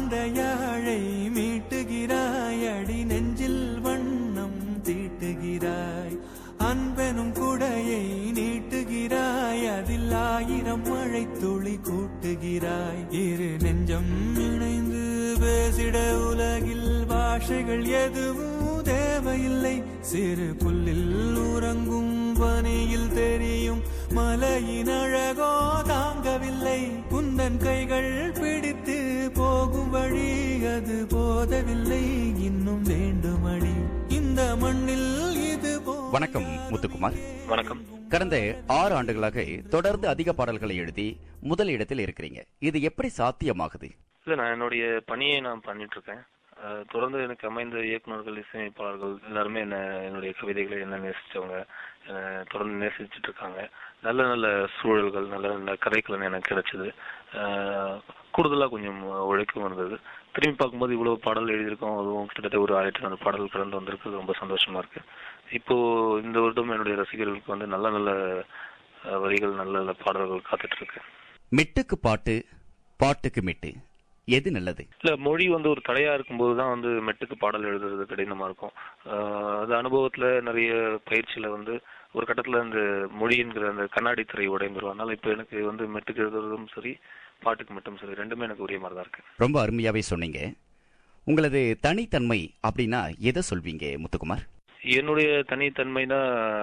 அந்த யாழை மீட்டுகிறாய் அடி நெஞ்சில் வண்ணம் தீட்டுகிறாய் அன்பெனும் குடையை நீட்டுகிறாய் அதில் ஆயிரம் மழை துளி கூட்டுகிறாய் இரு நெஞ்சம் இணைந்து பேசிட உலகில் பாஷைகள் எதுவும் தேவையில்லை சிறு புல்லில் உறங்கும் பனியில் தெரியும் மலையின் அழகோ தாங்கவில்லை குந்தன் கைகள் பிடித்து போகும் வழி அது போதவில்லை இன்னும் வேண்டுமடி இந்த மண்ணில் இது போ வணக்கம் முத்துக்குமார் வணக்கம் கடந்த ஆறு ஆண்டுகளாக தொடர்ந்து அதிக பாடல்களை எழுதி முதல் இடத்தில் இருக்கிறீங்க இது எப்படி சாத்தியமாகுது இல்ல நான் என்னுடைய பணியை நான் பண்ணிட்டு இருக்கேன் அஹ், தொடர்ந்து எனக்கு அமைந்த இயக்குனர்கள் இசையமைப்பாளர்கள் எல்லாருமே என்ன என்னுடைய கவிதைகளை என்ன நேசிச்சவங்க என்னை தொடர்ந்து நேசிச்சுட்டு இருக்காங்க நல்ல நல்ல சூழல்கள் நல்ல நல்ல கதைக்களம் எனக்கு கிடைச்சது அஹ், கூடுதலா கொஞ்சம் உழைக்கும் இருந்தது திரும்பி பார்க்கும்போது இவ்வளவு பாடல் எழுதியிருக்கோம் அதுவும் கிட்டத்தட்ட ஒரு ஆயிரத்தி நாலு பாடல் கடந்து வந்திருக்கு ரொம்ப சந்தோஷமா இருக்கு இப்போ இந்த வருடம் என்னுடைய ரசிகர்களுக்கு வந்து நல்ல நல்ல அஹ், வரிகள் நல்ல நல்ல பாடல்கள் காத்துட்டு இருக்கு மெட்டுக்கு பாட்டு பாட்டுக்கு மெட்டு எது நல்லது இல்ல மொழி வந்து ஒரு தடையா இருக்கும்போது தான் வந்து மெட்டுக்கு பாடல் எழுதுறது கடினமா இருக்கும் ஆஹ் அது அனுபவத்துல நிறைய பயிற்சியில வந்து ஒரு கட்டத்துல இந்த மொழி என்கிற அந்த கண்ணாடி திரை உடைந்துரும் அதனால இப்ப எனக்கு வந்து மெட்டுக்கு எழுதுறதும் சரி பாட்டுக்கு மட்டும் சரி ரெண்டுமே எனக்கு ஒரே மாதிரி தான் இருக்கு ரொம்ப அருமையாவே சொன்னீங்க உங்களது தனித்தன்மை அப்படின்னா எதை சொல்வீங்க முத்துக்குமார் என்னுடைய தனித்தன்மைனா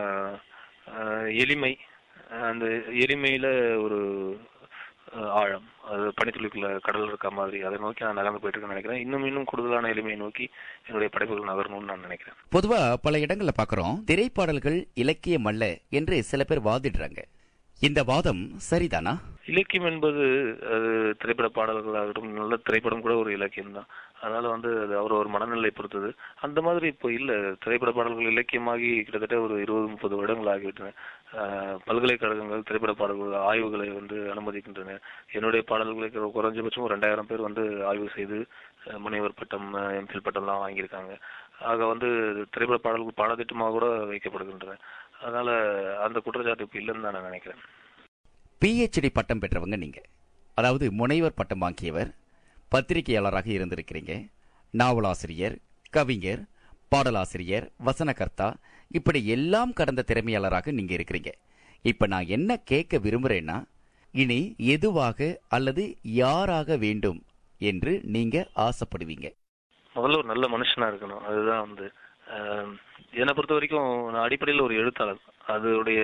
ஆஹ் எளிமை அந்த எளிமையில ஒரு ஆஹ் ஆழம் அது பனித்துளிக்குள்ள கடல் இருக்க மாதிரி அதை நோக்கி நான் நகர்ந்து போயிட்டு இருக்கேன்னு நினைக்கிறேன் இன்னும் இன்னும் கூடுதலான எளிமையை நோக்கி என்னுடைய படைப்புகள் நகரணும்னு நான் நினைக்கிறேன் பொதுவா பல இடங்கள்ல பாக்குறோம் திரைப்பாடல்கள் இலக்கியம் அல்ல என்று சில பேர் வாதிடுறாங்க இந்த வாதம் சரிதானா இலக்கியம் என்பது அது திரைப்பட பாடல்களாகட்டும் நல்ல திரைப்படம் கூட ஒரு இலக்கியம் தான் அதனால வந்து அது அவர் ஒரு மனநிலை பொறுத்தது அந்த மாதிரி இப்போ இல்ல திரைப்பட பாடல்கள் இலக்கியமாகி கிட்டத்தட்ட ஒரு இருபது முப்பது வருடங்கள் ஆகிவிட்டன ஆஹ் பல்கலைக்கழகங்கள் திரைப்பட பாடல்கள் ஆய்வுகளை வந்து அனுமதிக்கின்றன என்னுடைய பாடல்களை கு- குறைஞ்சபட்சம் ஒரு ரெண்டாயிரம் பேர் வந்து ஆய்வு செய்து அஹ் முனைவர் பட்டம் எம்ஃபில் பட்டம்லாம் வாங்கியிருக்காங்க ஆக வந்து திரைப்பட பாடல்கள் பாடத்திட்டமாக கூட வைக்கப்படுகின்றன அதனால அந்த குற்றச்சாட்டு இப்போ இல்லைன்னு தான் நான் நினைக்கிறேன் பிஹெச்டி பட்டம் பெற்றவங்க நீங்க அதாவது முனைவர் பட்டம் வாங்கியவர் பத்திரிகையாளராக இருந்திருக்கிறீங்க நாவலாசிரியர் கவிஞர் பாடலாசிரியர் வசனகர்த்தா இப்படி எல்லாம் கடந்த திறமையாளராக நீங்க இருக்கிறீங்க இப்ப நான் என்ன கேட்க விரும்புறேன்னா இனி எதுவாக அல்லது யாராக வேண்டும் என்று நீங்க ஆசைப்படுவீங்க முதல்ல ஒரு நல்ல மனுஷனா இருக்கணும் அதுதான் வந்து ஆஹ், என்னை பொறுத்த வரைக்கும் நான் அடிப்படையில் ஒரு எழுத்தாளர் அதோடைய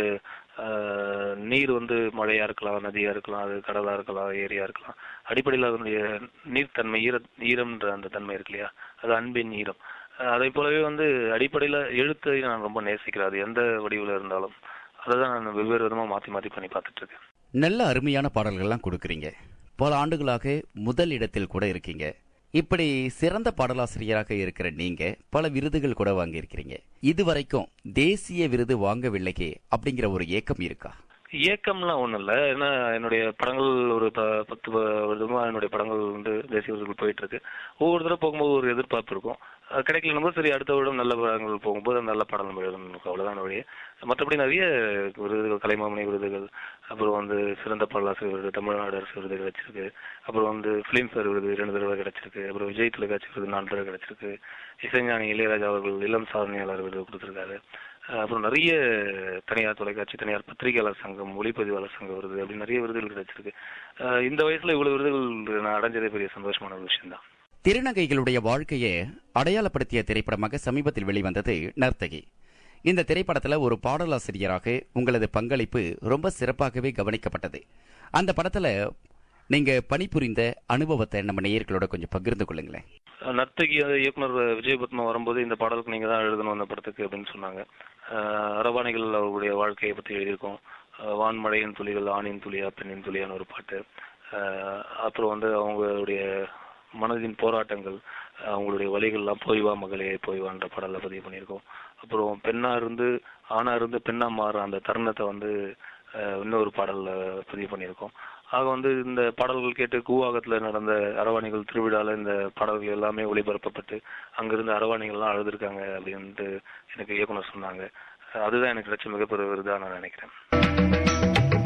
ஆஹ், நீர் வந்து மழையா இருக்கலாம் நதியா இருக்கலாம் அது கடலா இருக்கலாம் ஏரியா இருக்கலாம் அடிப்படையில் அதனுடைய நீர்த்தன்மை ஈர ஈரம்ன்ற அந்த தன்மை இருக்கு இல்லையா அது அன்பின் ஈரம் ஆஹ், அதை போலவே வந்து அடிப்படையில் எழுத்தை நான் ரொம்ப நேசிக்கிறேன் அது எந்த வடிவில் இருந்தாலும் அதை தான் நான் வெவ்வேறு விதமா மாத்தி மாத்தி பண்ணி பார்த்துட்டு இருக்கேன் நல்ல அருமையான பாடல்கள்லாம் கொடுக்குறீங்க பல ஆண்டுகளாக முதல் இடத்தில் கூட இருக்கீங்க இப்படி சிறந்த பாடலாசிரியராக இருக்கிற நீங்க பல விருதுகள் கூட வாங்கியிருக்கிறீங்க இதுவரைக்கும் தேசிய விருது வாங்கவில்லையே அப்படிங்கிற ஒரு ஏக்கம் இருக்கா இயக்கம்லாம் ஒண்ணும் இல்ல ஏன்னா என்னுடைய படங்கள் ஒரு ப- பத்து ப- வருடமா என்னுடைய படங்கள் வந்து தேசிய விருதுகள் போயிட்டு இருக்கு ஒவ்வொரு தடவை போகும்போது ஒரு எதிர்பார்ப்பு இருக்கும் அது கிடைக்கலன்னு போது சரி அடுத்த வருடம் நல்ல படங்கள் போகும்போது அந்த நல்ல படம் நம்ம எழுதணும் எனக்கு அவ்வளவுதான் வழியே மற்றபடி நிறைய விருதுகள் கலைமாமணி விருதுகள் அப்புறம் வந்து சிறந்த பாடலாசிரியர் விருது தமிழ்நாடு அரசு விருது கிடைச்சிருக்கு அப்புறம் வந்து பிலிம்ஃபேர் விருது ரெண்டு தடவை கிடைச்சிருக்கு அப்புறம் விஜய் தொலைக்காட்சி விருது நாலு தடவை கிடைச்சிருக்கு இசைஞானி இளையராஜா அவர்கள் இளம் சாதனையாளர் விருது கொடுத்திருக்காரு அஹ் அப்புறம் நிறைய தனியார் தொலைக்காட்சி தனியார் பத்திரிகையாளர் சங்கம் ஒளிப்பதிவாளர் சங்க விருது அப்படி நிறைய விருதுகள் கிடைச்சிருக்கு அஹ் இந்த வயசுல இவ்வளவு விருதுகள் நான் அடைஞ்சதே பெரிய சந்தோஷமான ஒரு விஷயம் தான் திருநங்கைகளுடைய வாழ்க்கையை அடையாளப்படுத்திய திரைப்படமாக சமீபத்தில் வெளிவந்தது நர்த்தகி இந்த திரைப்படத்துல ஒரு பாடலாசிரியராக உங்களது பங்களிப்பு ரொம்ப சிறப்பாகவே கவனிக்கப்பட்டது அந்த படத்துல நீங்க பணிபுரிந்த அனுபவத்தை நம்ம நேயர்களோட கொஞ்சம் பகிர்ந்து கொள்ளுங்களேன் நர்த்தகி இயக்குனர் விஜய் பத்மா வரும்போது இந்த பாடலுக்கு நீங்க தான் எழுதணும் அந்த படத்துக்கு அப்படின்னு சொன்னாங்க அஹ் அரவாணிகள் அவர்களுடைய வாழ்க்கையை பத்தி எழுதியிருக்கோம் அஹ் வான்மழையின் துளிகள் ஆணின் துளியா பெண்ணின் துளியான ஒரு பாட்டு அஹ் அப்புறம் வந்து அவங்களுடைய மனதின் போராட்டங்கள் அஹ் அவங்களுடைய வழிகள்லாம் போய் வா மகளே போய் வான்ற பாடலை பதிவு பண்ணியிருக்கோம் அப்புறம் பெண்ணா இருந்து ஆணா இருந்து பெண்ணா மாறுற அந்த தருணத்தை வந்து அஹ் இன்னொரு பாடல்ல பதிவு பண்ணியிருக்கோம் ஆக வந்து இந்த பாடல்கள் கேட்டு கூவாகத்துல நடந்த அரவாணிகள் திருவிழால இந்த பாடல்கள் எல்லாமே ஒளிபரப்பப்பட்டு அங்கிருந்த அரவாணிகள்லாம் அழுதுருக்காங்க அப்படின்ட்டு எனக்கு இயக்குனர் சொன்னாங்க அதுதான் எனக்கு கிடைச்ச மிகப்பெரிய விருதா நான் நினைக்கிறேன்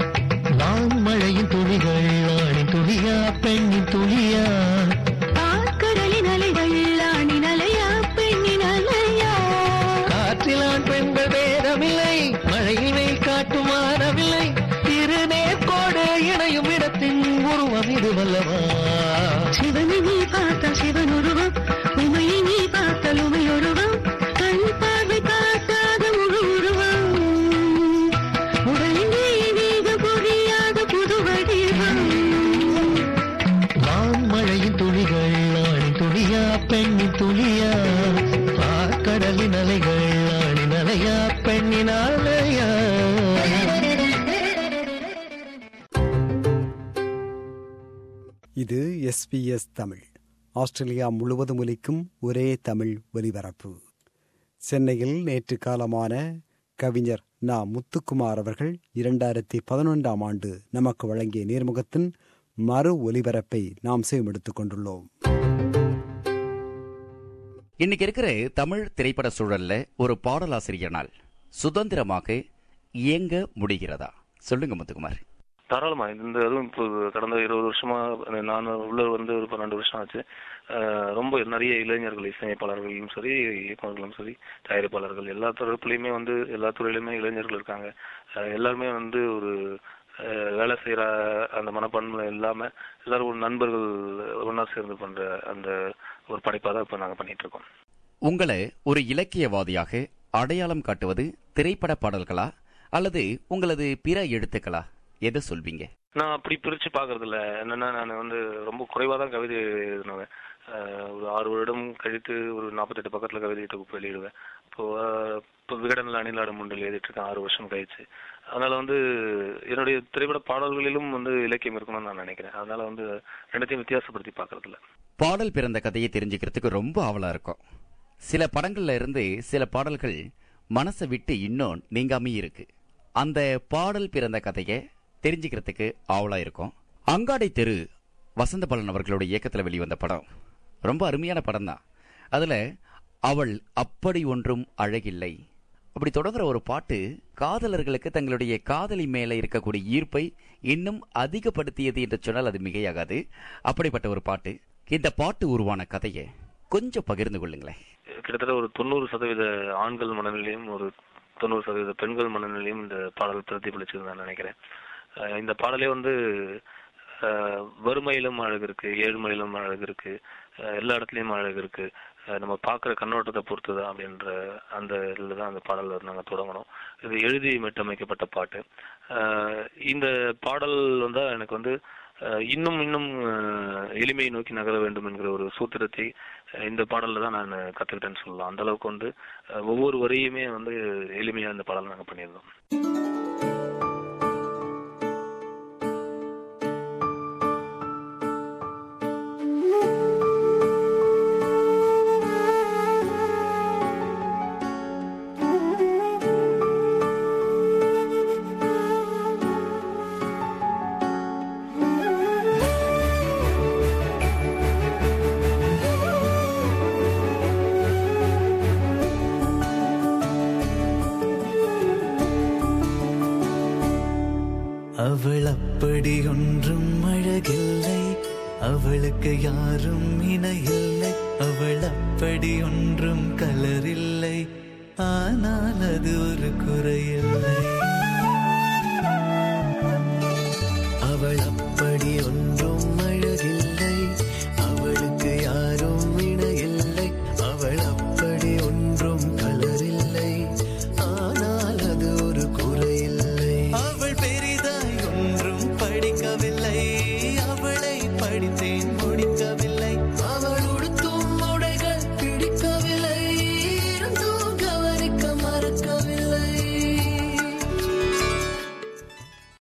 வான்மழையின் துளிகள் ஆணின் துளியா பெண்ணின் துளியா ஆண் சிவனை நீ பார்த்தால் சிவன் உருவம் உமையை நீ பார்த்தால் உமை உருவம் கண் பார்வை காட்டாத முழு உருவம் உடலிலே நீக புரியாத புது வடிவம் வான்மழையின் துளிகள் ஆணின் துளியா பெண்ணின் துளியா கடலின் அலைகள் ஆணின் அலையா பெண்ணின் அலையா இது எஸ்பிஎஸ் தமிழ் ஆஸ்திரேலியா முழுவதும் ஒலிக்கும் ஒரே தமிழ் ஒலிபரப்பு சென்னையில் நேற்று காலமான கவிஞர் நா முத்துக்குமார் அவர்கள் இரண்டாயிரத்தி பதினொன்றாம் ஆண்டு நமக்கு வழங்கிய நேர்முகத்தின் மறு ஒலிபரப்பை நாம் செய்யமெடுத்துக் கொண்டுள்ளோம் இன்னைக்கு இருக்கிற தமிழ் திரைப்பட சூழல்ல ஒரு பாடலாசிரியனால் சுதந்திரமாக இயங்க முடிகிறதா சொல்லுங்க முத்துக்குமார் தாராளமா இந்த அதுவும் இப்போ கடந்த இருபது வருஷமா நான் உள்ள வந்து ஒரு பன்னெண்டு வருஷம் ஆச்சு அஹ் ரொம்ப நிறைய இளைஞர்கள் இசையமைப்பாளர்களும் சரி இயக்குநர்களும் சரி தயாரிப்பாளர்கள் எல்லா தரப்புலையுமே வந்து எல்லா துறையிலுமே இளைஞர்கள் இருக்காங்க அஹ் எல்லாருமே வந்து ஒரு அஹ் வேலை செய்யற அந்த மனப்பான்மை இல்லாம எல்லாரும் ஒரு நண்பர்கள் ஒன்னா சேர்ந்து பண்ற அந்த ஒரு படைப்பா தான் இப்ப நாங்க பண்ணிட்டு இருக்கோம் உங்களை ஒரு இலக்கியவாதியாக அடையாளம் காட்டுவது திரைப்பட பாடல்களா அல்லது உங்களது பிற எழுத்துக்களா எதை சொல்வீங்க நான் அப்படி பிரிச்சு பாக்குறது இல்ல என்னன்னா நான் வந்து ரொம்ப குறைவா தான் கவிதை எழுதினவன் அஹ் ஒரு ஆறு வருடம் கழித்து ஒரு நாற்பத்தெட்டு பக்கத்துல கவிதை தொகுப்பு வெளியிடுவேன் இப்போ அஹ், இப்போ விகடனில் அணிலாடு முண்டில் எழுதிட்டு இருக்கேன் ஆறு வருஷம் கழிச்சு அதனால வந்து என்னுடைய திரைப்பட பாடல்களிலும் வந்து இலக்கியம் இருக்கணும்னு நான் நினைக்கிறேன் அதனால வந்து ரெண்டத்தையும் வித்தியாசப்படுத்தி பாக்குறது இல்ல பாடல் பிறந்த கதையை தெரிஞ்சுக்கிறதுக்கு ரொம்ப ஆவலா இருக்கும் சில படங்கள்ல இருந்து சில பாடல்கள் மனசை விட்டு இன்னும் நீங்காமே இருக்கு அந்த பாடல் பிறந்த கதையை தெரிஞ்சுக்கிறதுக்கு ஆவலா இருக்கும் அங்காடை தெரு வசந்த பாலன் அவர்களோட இயக்கத்துல வெளிவந்த படம் ரொம்ப அருமையான படம் தான் அதுல அவள் அப்படி ஒன்றும் அழகில்லை அப்படி தொடங்குற ஒரு பாட்டு காதலர்களுக்கு தங்களுடைய காதலி மேல இருக்கக்கூடிய ஈர்ப்பை இன்னும் அதிகப்படுத்தியது என்று சொன்னால் அது மிகையாகாது அப்படிப்பட்ட ஒரு பாட்டு இந்த பாட்டு உருவான கதையை கொஞ்சம் பகிர்ந்து கொள்ளுங்களேன் கிட்டத்தட்ட ஒரு தொண்ணூறு சதவீத ஆண்கள் மனநிலையும் ஒரு தொண்ணூறு சதவீத பெண்கள் மனநிலையும் இந்த பாடல் பிரதிபலிச்சது நான் நினைக்கிறேன் அஹ் இந்த பாடலே வந்து அஹ் வறுமையிலும் அழகு இருக்கு ஏழ்மையிலும் அழகு இருக்கு அஹ் எல்லா இடத்துலயும் அழகு இருக்கு அஹ் நம்ம பார்க்குற கண்ணோட்டத்தை பொறுத்துதான் அப்படின்ற அந்த இதில் தான் அந்த பாடல் நாங்கள் தொடங்கணும் இது எழுதி மீட்டமைக்கப்பட்ட பாட்டு அஹ் இந்த பாடல் வந்து எனக்கு வந்து அஹ் இன்னும் இன்னும் அஹ் எளிமையை நோக்கி நகர வேண்டும் என்கிற ஒரு சூத்திரத்தை அஹ் இந்த பாடல்ல தான் நான் கத்துக்கிட்டேன்னு சொல்லலாம் அந்த அளவுக்கு வந்து அஹ் ஒவ்வொரு வரியுமே வந்து எளிமையா இந்த பாடல் நாங்கள் பண்ணியிருந்தோம் அவள் அப்படி ஒன்றும் அழகில்லை அவளுக்கு யாரும் இணையில்லை அவள் அப்படி ஒன்றும் கலரில்லை ஆனால் அது ஒரு குறையில்லை